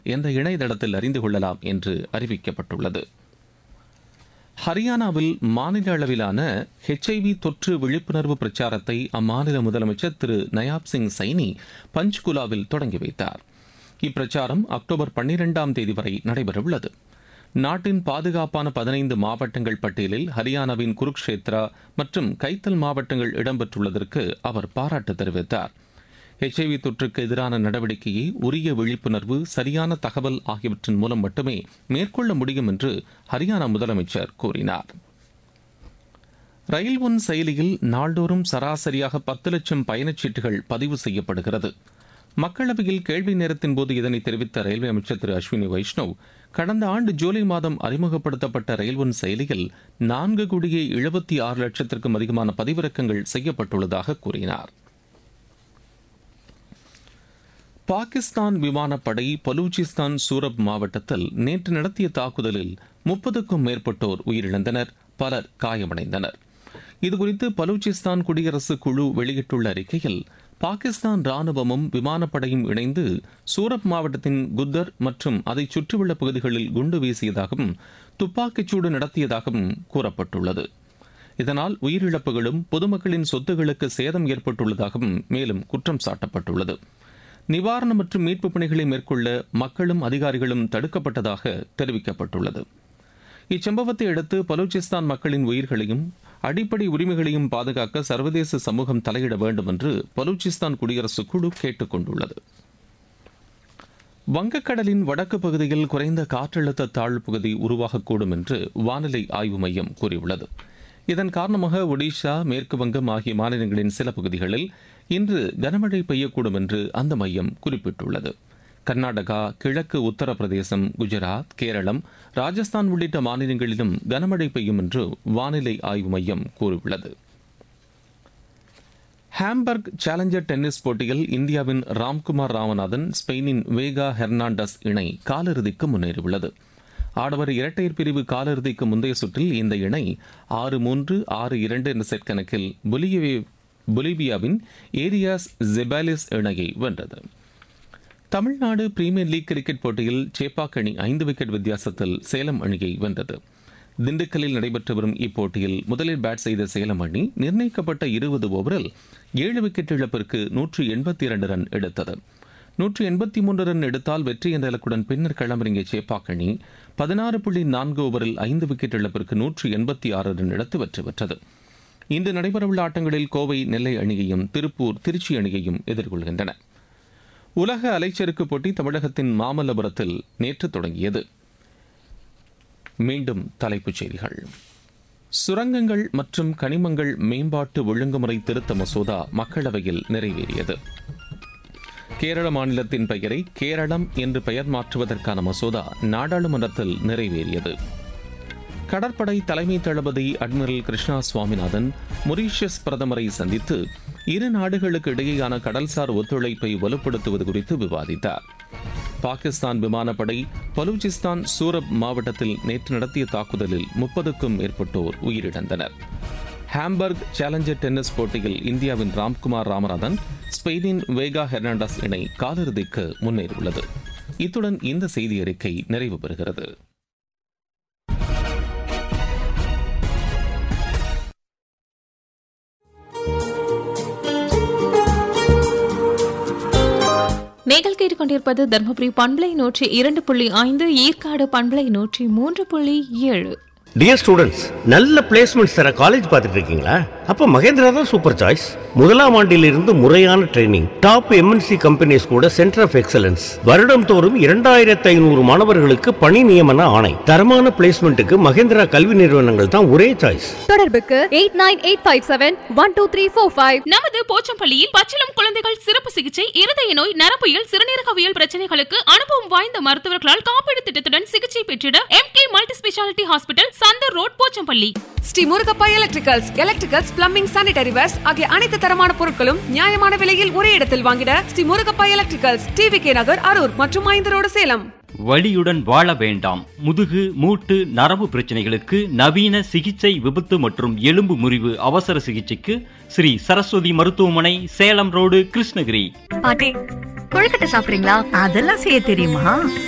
என்ற இணையதளத்தில் அறிந்து கொள்ளலாம் என்று அறிவிக்கப்பட்டுள்ளது ஹரியானாவில் மாநில அளவிலான ஹெச்ஐவி தொற்று விழிப்புணர்வு பிரச்சாரத்தை அம்மாநில முதலமைச்சர் திரு நயாப் சிங் சைனி பஞ்ச்குலாவில் தொடங்கி வைத்தார் இப்பிரச்சாரம் அக்டோபர் பன்னிரெண்டாம் தேதி வரை நடைபெறவுள்ளது நாட்டின் பாதுகாப்பான பதினைந்து மாவட்டங்கள் பட்டியலில் ஹரியானாவின் குருக்ஷேத்ரா மற்றும் கைத்தல் மாவட்டங்கள் இடம்பெற்றுள்ளதற்கு அவர் பாராட்டு தெரிவித்தார் ஹெச்ஐவி தொற்றுக்கு எதிரான நடவடிக்கையை உரிய விழிப்புணர்வு சரியான தகவல் ஆகியவற்றின் மூலம் மட்டுமே மேற்கொள்ள முடியும் என்று ஹரியானா முதலமைச்சர் கூறினார் ரயில் ஒன் செயலியில் நாள்தோறும் சராசரியாக பத்து லட்சம் பயணச்சீட்டுகள் பதிவு செய்யப்படுகிறது மக்களவையில் கேள்வி நேரத்தின் போது இதனை தெரிவித்த ரயில்வே அமைச்சர் திரு அஸ்வினி வைஷ்ணவ் கடந்த ஆண்டு ஜூலை மாதம் அறிமுகப்படுத்தப்பட்ட ரயில் ஒன் செயலியில் நான்கு கோடியே எழுபத்தி ஆறு லட்சத்திற்கும் அதிகமான பதிவிறக்கங்கள் செய்யப்பட்டுள்ளதாக கூறினார் பாகிஸ்தான் விமானப்படை பலூச்சிஸ்தான் சூரப் மாவட்டத்தில் நேற்று நடத்திய தாக்குதலில் முப்பதுக்கும் மேற்பட்டோர் உயிரிழந்தனர் பலர் காயமடைந்தனர் இதுகுறித்து பலூச்சிஸ்தான் குடியரசு குழு வெளியிட்டுள்ள அறிக்கையில் பாகிஸ்தான் ராணுவமும் விமானப்படையும் இணைந்து சூரப் மாவட்டத்தின் குத்தர் மற்றும் அதை சுற்றியுள்ள பகுதிகளில் குண்டு வீசியதாகவும் துப்பாக்கிச்சூடு நடத்தியதாகவும் கூறப்பட்டுள்ளது இதனால் உயிரிழப்புகளும் பொதுமக்களின் சொத்துகளுக்கு சேதம் ஏற்பட்டுள்ளதாகவும் மேலும் குற்றம் சாட்டப்பட்டுள்ளது நிவாரணம் மற்றும் மீட்புப் பணிகளை மேற்கொள்ள மக்களும் அதிகாரிகளும் தடுக்கப்பட்டதாக தெரிவிக்கப்பட்டுள்ளது இச்சம்பவத்தை அடுத்து பலூச்சிஸ்தான் மக்களின் உயிர்களையும் அடிப்படை உரிமைகளையும் பாதுகாக்க சர்வதேச சமூகம் தலையிட வேண்டும் என்று பலூச்சிஸ்தான் குடியரசு குழு கேட்டுக் கொண்டுள்ளது வங்கக்கடலின் வடக்கு பகுதியில் குறைந்த காற்றழுத்த தாழ்வு பகுதி உருவாகக்கூடும் என்று வானிலை ஆய்வு மையம் கூறியுள்ளது இதன் காரணமாக ஒடிஷா மேற்கு வங்கம் ஆகிய மாநிலங்களின் சில பகுதிகளில் இன்று கனமழை பெய்யக்கூடும் என்று அந்த மையம் குறிப்பிட்டுள்ளது கர்நாடகா கிழக்கு உத்தரப்பிரதேசம் குஜராத் கேரளம் ராஜஸ்தான் உள்ளிட்ட மாநிலங்களிலும் கனமழை பெய்யும் என்று வானிலை ஆய்வு மையம் கூறியுள்ளது ஹாம்பர்க் சேலஞ்சர் டென்னிஸ் போட்டியில் இந்தியாவின் ராம்குமார் ராமநாதன் ஸ்பெயினின் வேகா ஹெர்னாண்டஸ் இணை காலிறுதிக்கு முன்னேறியுள்ளது ஆடவர் இரட்டையர் பிரிவு காலிறுதிக்கு முந்தைய சுற்றில் இந்த இணை ஆறு மூன்று ஆறு இரண்டு என்ற செட் கணக்கில் பொலிவியாவின் ஏரியாஸ் ஜெபாலிஸ் இணையை வென்றது தமிழ்நாடு பிரீமியர் லீக் கிரிக்கெட் போட்டியில் சேப்பாக் அணி ஐந்து விக்கெட் வித்தியாசத்தில் சேலம் அணியை வென்றது திண்டுக்கல்லில் நடைபெற்று வரும் இப்போட்டியில் முதலில் பேட் செய்த சேலம் அணி நிர்ணயிக்கப்பட்ட இருபது ஓவரில் ஏழு விக்கெட் இழப்பிற்கு நூற்று எண்பத்தி இரண்டு ரன் எடுத்தது நூற்று எண்பத்தி மூன்று ரன் எடுத்தால் வெற்றி என்ற இலக்குடன் பின்னர் களமிறங்கிய சேப்பாக் அணி பதினாறு புள்ளி நான்கு ஓவரில் ஐந்து விக்கெட் இழப்பிற்கு நூற்று எண்பத்தி ஆறு ரன் எடுத்து வெற்றி பெற்றது இன்று நடைபெறவுள்ள ஆட்டங்களில் கோவை நெல்லை அணியையும் திருப்பூர் திருச்சி அணியையும் எதிர்கொள்கின்றன உலக அலைச்சறுக்கு போட்டி தமிழகத்தின் மாமல்லபுரத்தில் நேற்று தொடங்கியது மீண்டும் தலைப்புச் செய்திகள் சுரங்கங்கள் மற்றும் கனிமங்கள் மேம்பாட்டு ஒழுங்குமுறை திருத்த மசோதா மக்களவையில் நிறைவேறியது கேரள மாநிலத்தின் பெயரை கேரளம் என்று பெயர் மாற்றுவதற்கான மசோதா நாடாளுமன்றத்தில் நிறைவேறியது கடற்படை தலைமை தளபதி அட்மிரல் கிருஷ்ணா சுவாமிநாதன் மொரீஷியஸ் பிரதமரை சந்தித்து இரு நாடுகளுக்கு இடையேயான கடல்சார் ஒத்துழைப்பை வலுப்படுத்துவது குறித்து விவாதித்தார் பாகிஸ்தான் விமானப்படை பலூச்சிஸ்தான் சூரப் மாவட்டத்தில் நேற்று நடத்திய தாக்குதலில் முப்பதுக்கும் மேற்பட்டோர் உயிரிழந்தனர் ஹாம்பர்க் சேலஞ்சர் டென்னிஸ் போட்டியில் இந்தியாவின் ராம்குமார் ராமநாதன் ஸ்பெயினின் வேகா ஹெர்னாண்டஸ் இணை காலிறுதிக்கு முன்னேறியுள்ளது இத்துடன் இந்த செய்தி அறிக்கை நிறைவு பெறுகிறது நீங்கள் கேட்டுக்கொண்டிருப்பது தர்மபுரி பண்பலை நூற்றி இரண்டு புள்ளி ஐந்து ஈர்க்காடு பண்பலை நூற்றி மூன்று புள்ளி ஏழு டியர் ஸ்டூடெண்ட்ஸ் நல்ல பிளேஸ்மெண்ட்ஸ் தர காலேஜ் பார்த்துட்டு இருக்கீங்களா அப்ப மகேந்திரா தான் சூப்பர் சாய்ஸ் முதலாம் ஆண்டிலிருந்து முறையான ட்ரைனிங் டாப் எம்என்சி கம்பெனிஸ் கூட சென்டர் ஆஃப் எக்ஸலன்ஸ் வருடம் தோறும் இரண்டாயிரத்தி ஐநூறு மாணவர்களுக்கு பணி நியமன ஆணை தரமான பிளேஸ்மெண்ட்டுக்கு மகேந்திரா கல்வி நிறுவனங்கள் தான் ஒரே சாய்ஸ் தொடர்புக்கு eight nine eight five seven one two three four five நமது போச்சம்பள்ளியில் பச்சிளம் குழந்தைகள் சிறப்பு சிகிச்சை இருதய நோய் நரம்பியல் சிறுநீரகவியல் பிரச்சனைகளுக்கு அனுபவம் வாய்ந்த மருத்துவர்களால் காப்பீடு திட்டத்துடன் சிகிச்சை பெற்றிட M K multi speciality hospital Chandar road Pochampalli Sri Murugappa electricals electricals plumbing sanitary wares ஆகிய அனைத்து தரமான பொருட்களும் நியாயமான விலையில் ஒரே இடத்தில் வாங்கிட Sri Murugappa electricals TV K Nagar Arur மற்றும் ஐந்து ரோடு சேலம் வலியுடன் வாழ வேண்டாம் முதுகு மூட்டு நரம்பு பிரச்சனைகளுக்கு நவீன சிகிச்சை விபத்து மற்றும் எலும்பு முறிவு அவசர சிகிச்சைக்கு ஸ்ரீ சரஸ்வதி மருத்துவமனை சேலம் ரோடு கிருஷ்ணகிரி பாட்டி கொழுக்கட்டை சாப்பிடுறீங்களா அதெல்லாம் செய்ய தெரியுமா